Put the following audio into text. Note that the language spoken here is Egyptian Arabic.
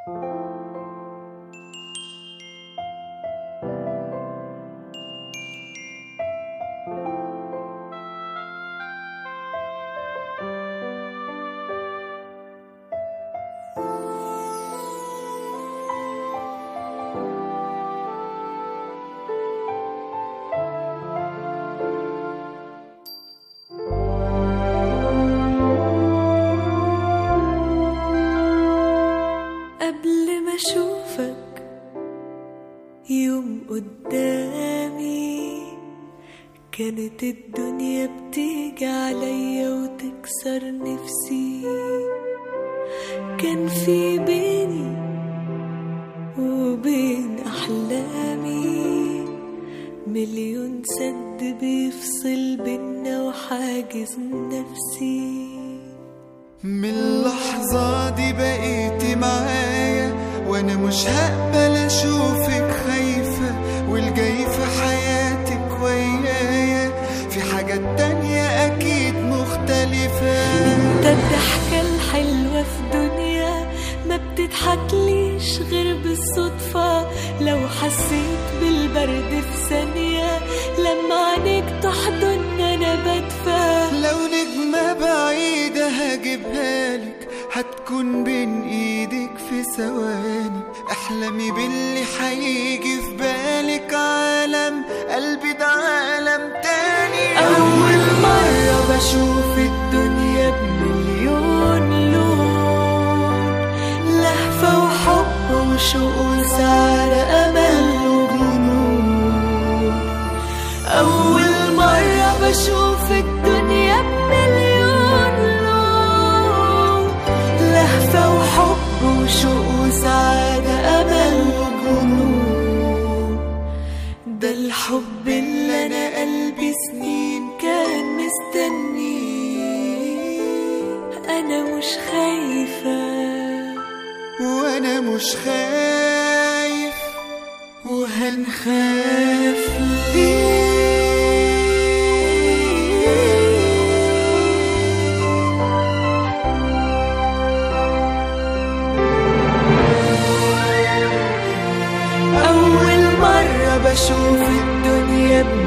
قبل ما اشوفك يوم قدامي كانت الدنيا بتيجي عليا وتكسر نفسي كان في بيني وبين احلامي مليون سد بيفصل بينا وحاجز نفسي من اللحظة دي بقيتي معايا وانا مش هقبل اشوفك خايفة والجاي في حياتك ويايا في حاجات تانية اكيد مختلفة انت الضحكة الحلوة في دنيا ما بتضحكليش غير بالصدفة لو حسيت بالبرد في ثانية لما عينيك تحضن انا بدفى لو نجمة بعيدة هجيبها لك هتكون بين ايدك في ثواني احلمي باللي هيجي في بالك عالم قلبي ده عالم تاني أول مرة بشوف الدنيا بمليون لون لهفة وحب وشوق وسعادة أمل وجنون أول مرة بشوف الدنيا بمليون لون لهفة وحب وشوق وسعادة أمل وجنون ده الحب اللي انا قلبي سنين كان مستنيه انا مش خايفه وانا مش خايف وهنخاف اول مره بشوف الدنيا